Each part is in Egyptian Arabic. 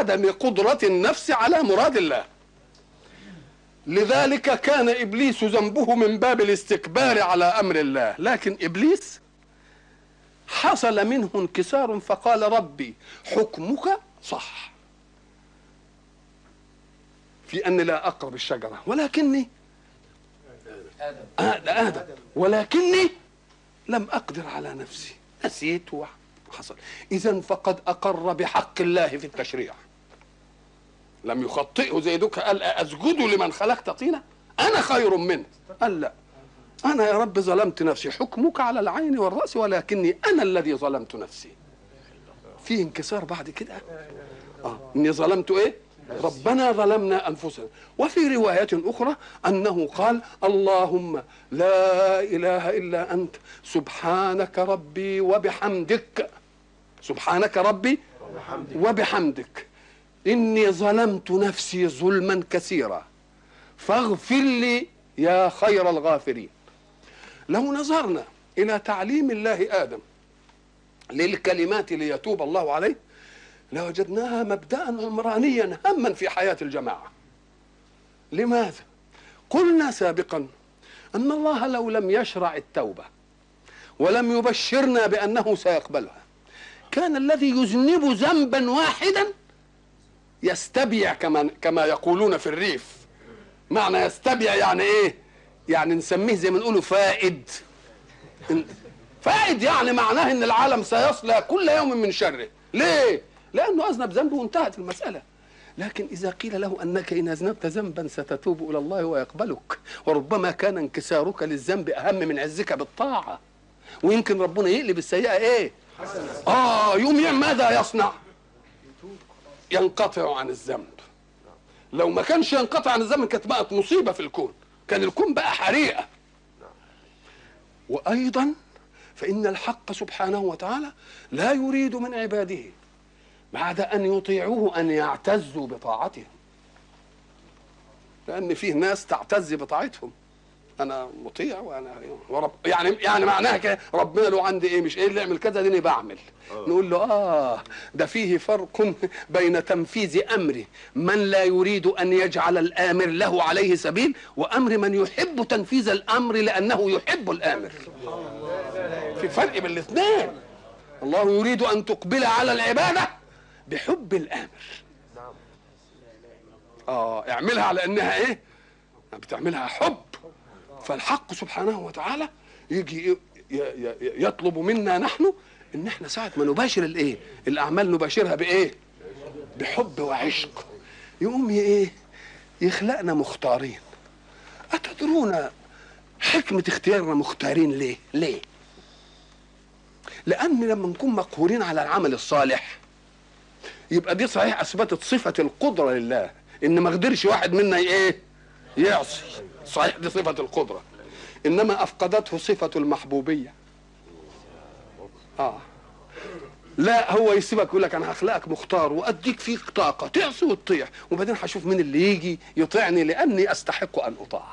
عدم قدرة النفس على مراد الله لذلك كان ابليس ذنبه من باب الاستكبار على امر الله لكن ابليس حصل منه انكسار فقال ربي حكمك صح في اني لا اقرب الشجره ولكني آدم آدم ولكني لم أقدر على نفسي نسيت وحصل إذا فقد أقر بحق الله في التشريع لم يخطئه زي دوك قال أسجد لمن خلقت طينة أنا خير منه قال لا أنا يا رب ظلمت نفسي حكمك على العين والرأس ولكني أنا الذي ظلمت نفسي في انكسار بعد كده آه. إني ظلمت إيه ربنا ظلمنا انفسنا وفي روايه اخرى انه قال اللهم لا اله الا انت سبحانك ربي وبحمدك سبحانك ربي وبحمدك اني ظلمت نفسي ظلما كثيرا فاغفر لي يا خير الغافرين لو نظرنا الى تعليم الله ادم للكلمات ليتوب الله عليه لوجدناها مبدأ عمرانيا هاما في حياة الجماعة لماذا؟ قلنا سابقا أن الله لو لم يشرع التوبة ولم يبشرنا بأنه سيقبلها كان الذي يذنب ذنبا واحدا يستبيع كما كما يقولون في الريف معنى يستبيع يعني ايه؟ يعني نسميه زي ما نقوله فائد فائد يعني معناه ان العالم سيصلى كل يوم من شره ليه؟ لانه اذنب ذنبه وانتهت المساله لكن اذا قيل له انك ان اذنبت ذنبا ستتوب الى الله ويقبلك وربما كان انكسارك للذنب اهم من عزك بالطاعه ويمكن ربنا يقلب السيئه ايه اه يوم ماذا يصنع ينقطع عن الذنب لو ما كانش ينقطع عن الذنب كانت بقت مصيبه في الكون كان الكون بقى حريقه وايضا فان الحق سبحانه وتعالى لا يريد من عباده بعد أن يطيعوه أن يعتزوا بطاعته لأن فيه ناس تعتز بطاعتهم أنا مطيع وأنا ورب يعني يعني معناها كده ربنا له عندي إيه مش إيه اللي يعمل كذا ديني بعمل أوه. نقول له آه ده فيه فرق بين تنفيذ أمر من لا يريد أن يجعل الآمر له عليه سبيل وأمر من يحب تنفيذ الأمر لأنه يحب الآمر في فرق بين الاثنين الله يريد أن تقبل على العبادة بحب الامر اه اعملها على انها ايه بتعملها حب فالحق سبحانه وتعالى يجي يطلب منا نحن ان احنا ساعه ما نباشر الايه الاعمال نباشرها بايه بحب وعشق يقوم ايه يخلقنا مختارين اتدرون حكمه اختيارنا مختارين ليه ليه لان لما نكون مقهورين على العمل الصالح يبقى دي صحيح اثبتت صفه القدره لله ان ما قدرش واحد منا ايه يعصي صحيح دي صفه القدره انما افقدته صفه المحبوبيه اه لا هو يسيبك يقول لك انا هخلقك مختار واديك فيك طاقه تعصي وتطيع وبعدين هشوف مين اللي يجي يطيعني لاني استحق ان اطاع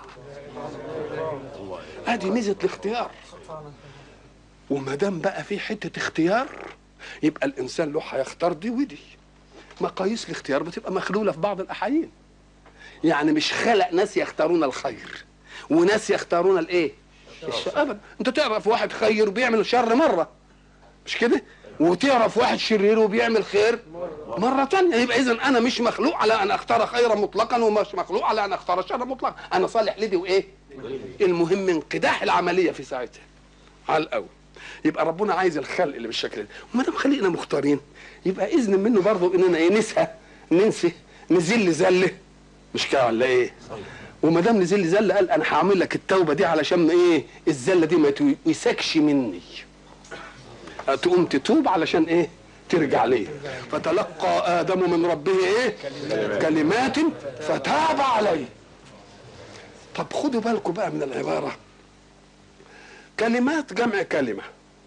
ادي ميزه الاختيار وما دام بقى في حته اختيار يبقى الانسان له هيختار دي ودي مقاييس الاختيار بتبقى مخلوله في بعض الاحايين يعني مش خلق ناس يختارون الخير وناس يختارون الايه الشر ابدا انت تعرف واحد خير بيعمل شر مره مش كده وتعرف واحد شرير وبيعمل خير مرة تانية يبقى إذا أنا مش مخلوق على أن أختار خيرا مطلقا ومش مخلوق على أن أختار شرا مطلقا أنا صالح لدي وإيه المهم انقداح العملية في ساعتها على الأول يبقى ربنا عايز الخلق اللي بالشكل ده وما دام خلقنا مختارين يبقى اذن منه برضه اننا ايه نسهى ننسى نزل زله مش كده ولا ايه وما دام نزل زله قال انا هعمل لك التوبه دي علشان ايه الزله دي ما يسكش مني تقوم تتوب علشان ايه ترجع ليه فتلقى ادم من ربه ايه كلمات فتاب عليه طب خدوا بالكم بقى من العباره كلمات جمع كلمه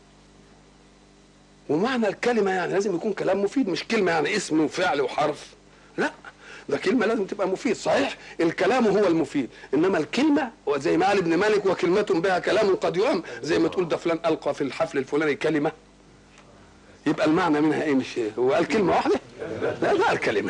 ومعنى الكلمة يعني لازم يكون كلام مفيد مش كلمة يعني اسم وفعل وحرف لا ده كلمة لازم تبقى مفيد صحيح الكلام هو المفيد إنما الكلمة زي ما قال ابن مالك وكلمة بها كلام قد يؤم زي ما تقول ده فلان ألقى في الحفل الفلاني كلمة يبقى المعنى منها ايه مش ايه هو قال كلمة واحدة لا ده قال كلمات